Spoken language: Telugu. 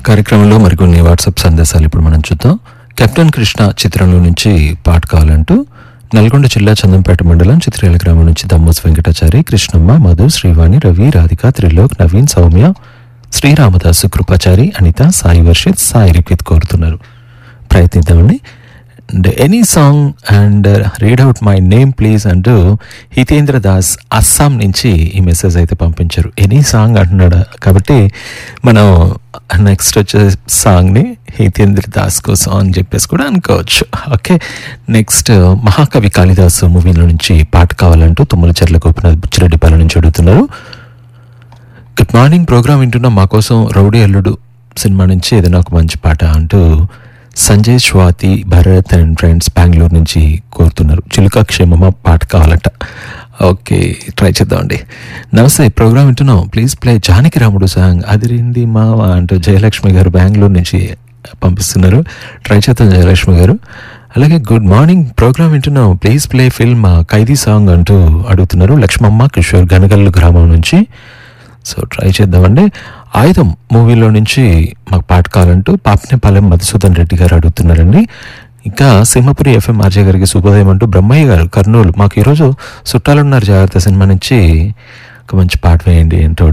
కార్యక్రమంలో మరికొన్ని వాట్సాప్ సందేశాలు ఇప్పుడు మనం చూద్దాం కెప్టెన్ కృష్ణ చిత్రంలో నుంచి పాట కావాలంటూ నల్గొండ జిల్లా చందంపేట మండలం చిత్రేల గ్రామం నుంచి దమ్మోస్ వెంకటాచారి కృష్ణమ్మ మధు శ్రీవాణి రవి రాధిక త్రిలోక్ నవీన్ సౌమ్య శ్రీరామదాసు కృపాచారి అనిత సాయి వర్షిత్ సాయి రిపిత్ కోరుతున్నారు ప్రయత్నిద్దామండి and any song and read out my name please అంటూ హితేంద్ర దాస్ అస్సాం నుంచి ఈ మెసేజ్ అయితే పంపించారు ఎనీ సాంగ్ అంటున్నాడు కాబట్టి మనం నెక్స్ట్ వచ్చే సాంగ్ని హితేంద్ర దాస్ కోసం అని చెప్పేసి కూడా అనుకోవచ్చు ఓకే నెక్స్ట్ మహాకవి కాళిదాసు మూవీలో నుంచి పాట కావాలంటూ తుమ్మల చెర్ల గోపినాథ్ బుచ్చిరెడ్డిపాలెం నుంచి అడుగుతున్నారు గుడ్ మార్నింగ్ ప్రోగ్రామ్ వింటున్న మా కోసం రౌడీ అల్లుడు సినిమా నుంచి ఏదైనా ఒక మంచి పాట అంటూ సంజయ్ స్వాతి భరత్ అండ్ ఫ్రెండ్స్ బెంగళూరు నుంచి కోరుతున్నారు చిలుక క్షేమమా పాట కావాలట ఓకే ట్రై చేద్దామండి నమస్తే ప్రోగ్రామ్ వింటున్నాం ప్లీజ్ ప్లే జానకి రాముడు సాంగ్ అదిరింది మావ అంటూ జయలక్ష్మి గారు బెంగళూరు నుంచి పంపిస్తున్నారు ట్రై చేద్దాం జయలక్ష్మి గారు అలాగే గుడ్ మార్నింగ్ ప్రోగ్రామ్ వింటున్నాం please play film Khaidi song అంటూ అడుగుతున్నారు లక్ష్మమ్మ కిషోర్ గనగల్లు గ్రామం నుంచి సో ట్రై చేద్దామండి ఆయుధం మూవీలో నుంచి మాకు పాట కావాలంటూ పాపనేపాలెం మధుసూదన్ రెడ్డి గారు అడుగుతున్నారండి ఇంకా సింహపురి ఎఫ్ఎం ఆర్జే గారికి శుభోదయం అంటూ బ్రహ్మయ్య గారు కర్నూలు మాకు ఈరోజు చుట్టాలున్నారు జాగ్రత్త సినిమా నుంచి ఒక మంచి పాట వేయండి అంటూ